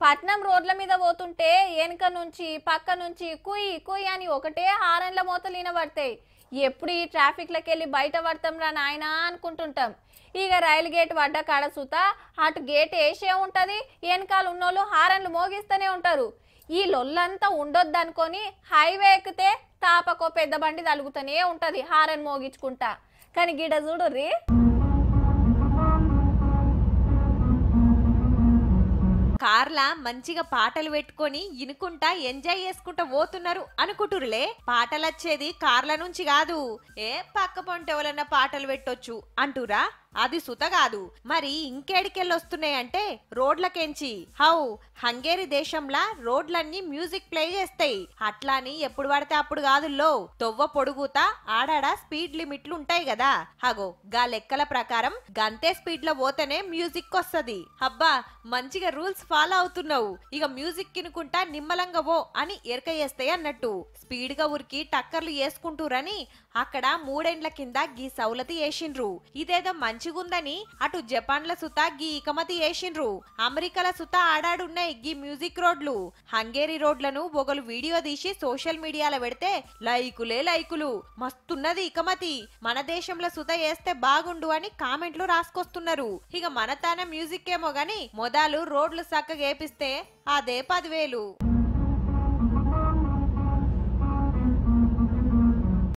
పట్నం రోడ్ల మీద పోతుంటే వెనుక నుంచి పక్క నుంచి కుయ్ కుయ్ అని ఒకటే హారన్ల మూతలు వినబడతాయి ఎప్పుడు ఈ ట్రాఫిక్లోకి వెళ్ళి బయట పడతాం రా నాయనా అనుకుంటుంటాం ఇక రైలు గేట్ పడ్డ కాడ సుత అటు గేట్ వేసే ఉంటుంది వెనకాల ఉన్నోళ్ళు హారన్లు మోగిస్తూనే ఉంటారు ఈ లొల్లంతా ఉండొద్దు అనుకొని హైవే ఎక్కితే తాపకో పెద్ద బండి తలుగుతూనే ఉంటుంది హారన్ మోగించుకుంటా కానీ గిడ చూడుర్రీ కార్లా మంచిగా పాటలు పెట్టుకొని ఇనుకుంటా ఎంజాయ్ చేసుకుంటా పోతున్నారు అనుకుంటురులే పాటలు వచ్చేది కార్ల నుంచి కాదు ఏ పక్క పొంట ఎవరన్నా పాటలు పెట్టొచ్చు అంటురా అది సుత కాదు మరి ఇంకేడికెళ్ళి వస్తున్నాయంటే రోడ్లకెంచి హౌ హంగేరి దేశంలా రోడ్లన్నీ మ్యూజిక్ ప్లే చేస్తాయి అట్లాని ఎప్పుడు పడితే అప్పుడు కాదుల్లో తొవ్వ పొడుగుతా ఆడాడ స్పీడ్ లిమిట్లు ఉంటాయి కదా హగో గా లెక్కల ప్రకారం గంతే స్పీడ్ లో పోతేనే మ్యూజిక్ వస్తది అబ్బా మంచిగా రూల్స్ ఫాలో అవుతున్నావు ఇక మ్యూజిక్ కినుకుంటా నిమ్మలంగా పో అని ఎరక చేస్తాయి అన్నట్టు స్పీడ్ గా ఉరికి టక్కర్లు వేసుకుంటూరని అక్కడ మూడేండ్ల కింద గీ సౌలతి వేసిండ్రు ఇదేదో మంచిగుందని అటు జపాన్ల సుత గీ ఇకమతి వేసిండ్రు అమెరికాల సుత ఆడాడున్నాయి గీ మ్యూజిక్ రోడ్లు హంగేరి రోడ్లను ఒకరు వీడియో తీసి సోషల్ మీడియాలో పెడితే లైకులే లైకులు మస్తున్నది ఇకమతి మన దేశంలో సుత వేస్తే బాగుండు అని కామెంట్లు రాసుకొస్తున్నారు ఇక మన తాన మ్యూజిక్ ఏమో గాని మొదలు రోడ్లు చక్కగా ఏపిస్తే అదే పదివేలు